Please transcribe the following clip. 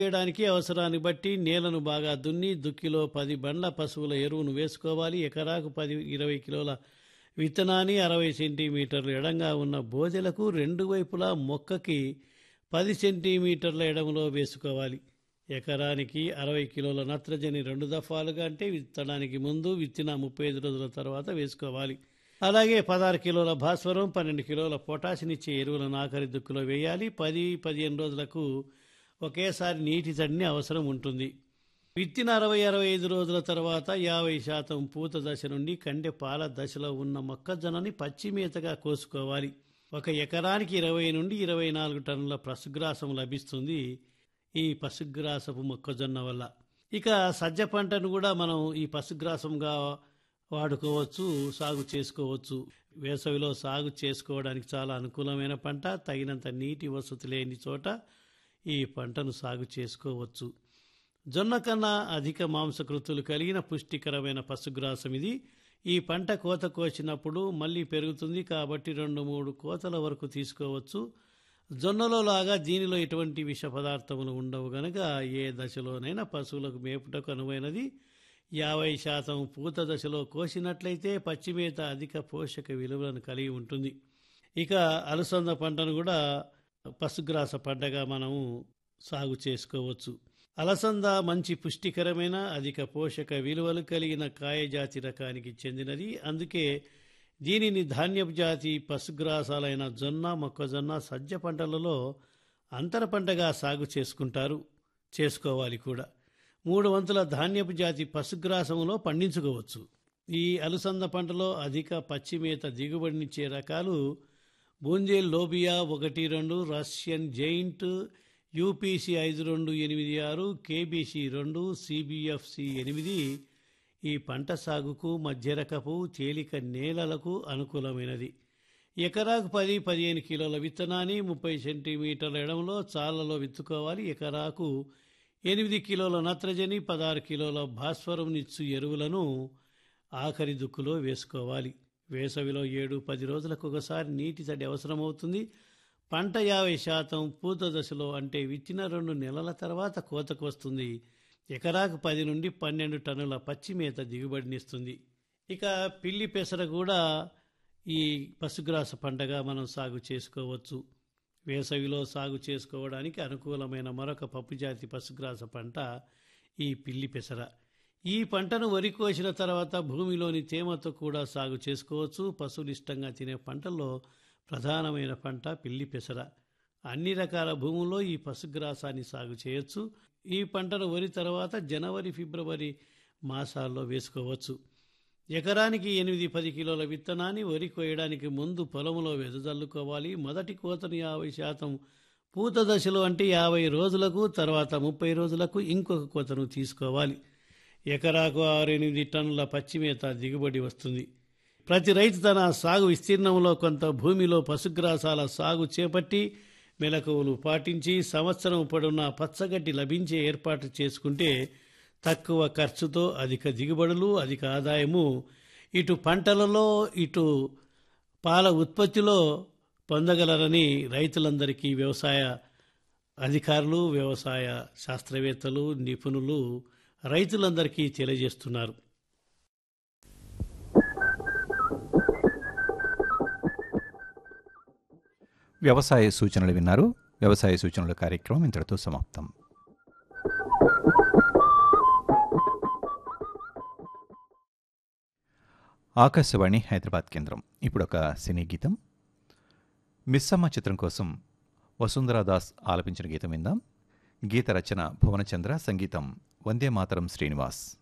చేయడానికి అవసరాన్ని బట్టి నేలను బాగా దున్ని దుక్కిలో పది బండ్ల పశువుల ఎరువును వేసుకోవాలి ఎకరాకు పది ఇరవై కిలోల విత్తనాన్ని అరవై సెంటీమీటర్లు ఎడంగా ఉన్న బోదెలకు రెండు వైపులా మొక్కకి పది సెంటీమీటర్ల ఎడంలో వేసుకోవాలి ఎకరానికి అరవై కిలోల నత్రజని రెండు దఫాలుగా అంటే విత్తడానికి ముందు విత్తిన ముప్పై ఐదు రోజుల తర్వాత వేసుకోవాలి అలాగే పదహారు కిలోల భాస్వరం పన్నెండు కిలోల పొటాషినిచ్చే ఎరువులను ఆఖరి దుక్కులో వేయాలి పది పదిహేను రోజులకు ఒకేసారి నీటి తడిని అవసరం ఉంటుంది విత్తిన అరవై అరవై ఐదు రోజుల తర్వాత యాభై శాతం పూత దశ నుండి కండె పాల దశలో ఉన్న మొక్కజొన్నని పచ్చి మేతగా కోసుకోవాలి ఒక ఎకరానికి ఇరవై నుండి ఇరవై నాలుగు టన్నుల పశుగ్రాసం లభిస్తుంది ఈ పశుగ్రాసపు మొక్కజొన్న వల్ల ఇక సజ్జ పంటను కూడా మనం ఈ పశుగ్రాసంగా వాడుకోవచ్చు సాగు చేసుకోవచ్చు వేసవిలో సాగు చేసుకోవడానికి చాలా అనుకూలమైన పంట తగినంత నీటి వసతి లేని చోట ఈ పంటను సాగు చేసుకోవచ్చు జొన్న కన్నా అధిక మాంసకృతులు కలిగిన పుష్టికరమైన పశుగ్రాసం ఇది ఈ పంట కోత కోసినప్పుడు మళ్ళీ పెరుగుతుంది కాబట్టి రెండు మూడు కోతల వరకు తీసుకోవచ్చు జొన్నలో లాగా దీనిలో ఎటువంటి విష పదార్థములు ఉండవు గనక ఏ దశలోనైనా పశువులకు మేపుటకు అనువైనది యాభై శాతం పూత దశలో కోసినట్లయితే పచ్చిమేత అధిక పోషక విలువలను కలిగి ఉంటుంది ఇక అలసంద పంటను కూడా పశుగ్రాస పంటగా మనము సాగు చేసుకోవచ్చు అలసంద మంచి పుష్టికరమైన అధిక పోషక విలువలు కలిగిన కాయజాతి రకానికి చెందినది అందుకే దీనిని ధాన్యపు జాతి పశుగ్రాసాలైన జొన్న మొక్కజొన్న సజ్జ పంటలలో అంతర పంటగా సాగు చేసుకుంటారు చేసుకోవాలి కూడా మూడు వంతుల ధాన్యపు జాతి పశుగ్రాసములో పండించుకోవచ్చు ఈ అలసంద పంటలో అధిక పచ్చిమేత దిగుబడినిచ్చే రకాలు బూందేల్ లోబియా ఒకటి రెండు రష్యన్ జైంట్ యూపీసీ ఐదు రెండు ఎనిమిది ఆరు కేబీసీ రెండు సిబిఎఫ్సి ఎనిమిది ఈ పంట సాగుకు మధ్యరకపు తేలిక నేలలకు అనుకూలమైనది ఎకరాకు పది పదిహేను కిలోల విత్తనాన్ని ముప్పై సెంటీమీటర్ల ఎడంలో చాలలో విత్తుకోవాలి ఎకరాకు ఎనిమిది కిలోల నత్రజని పదహారు కిలోల భాస్వరం నిచ్చు ఎరువులను ఆఖరి దుక్కులో వేసుకోవాలి వేసవిలో ఏడు పది రోజులకు ఒకసారి నీటి తడి అవసరమవుతుంది పంట యాభై శాతం పూత దశలో అంటే విత్తిన రెండు నెలల తర్వాత కోతకు వస్తుంది ఎకరాకు పది నుండి పన్నెండు టన్నుల పచ్చి మేత దిగుబడినిస్తుంది ఇక పిల్లి పెసర కూడా ఈ పశుగ్రాస పంటగా మనం సాగు చేసుకోవచ్చు వేసవిలో సాగు చేసుకోవడానికి అనుకూలమైన మరొక పప్పుజాతి పశుగ్రాస పంట ఈ పిల్లి పెసర ఈ పంటను వరి కోసిన తర్వాత భూమిలోని తేమతో కూడా సాగు చేసుకోవచ్చు పశువులు ఇష్టంగా తినే పంటల్లో ప్రధానమైన పంట పిల్లి పెసర అన్ని రకాల భూముల్లో ఈ పశుగ్రాసాన్ని సాగు చేయొచ్చు ఈ పంటను వరి తర్వాత జనవరి ఫిబ్రవరి మాసాల్లో వేసుకోవచ్చు ఎకరానికి ఎనిమిది పది కిలోల విత్తనాన్ని వరి కోయడానికి ముందు పొలంలో వెదజల్లుకోవాలి మొదటి కోతను యాభై శాతం పూత దశలో అంటే యాభై రోజులకు తర్వాత ముప్పై రోజులకు ఇంకొక కోతను తీసుకోవాలి ఎకరాకు ఆరు ఎనిమిది టన్నుల పచ్చిమేత దిగుబడి వస్తుంది ప్రతి రైతు తన సాగు విస్తీర్ణంలో కొంత భూమిలో పశుగ్రాసాల సాగు చేపట్టి మెలకువలు పాటించి సంవత్సరం పొడవునా పచ్చగడ్డి లభించే ఏర్పాటు చేసుకుంటే తక్కువ ఖర్చుతో అధిక దిగుబడులు అధిక ఆదాయము ఇటు పంటలలో ఇటు పాల ఉత్పత్తిలో పొందగలరని రైతులందరికీ వ్యవసాయ అధికారులు వ్యవసాయ శాస్త్రవేత్తలు నిపుణులు రైతులందరికీ తెలియజేస్తున్నారు వ్యవసాయ సూచనలు విన్నారు వ్యవసాయ సూచనల కార్యక్రమం ఇంతటితో సమాప్తం ఆకాశవాణి హైదరాబాద్ కేంద్రం ఇప్పుడు ఒక సినీ గీతం మిస్సమ్మ చిత్రం కోసం వసుంధరా దాస్ ఆలపించిన గీతం విందాం గీత రచన భువనచంద్ర సంగీతం వందే మాతరం శ్రీనివాస్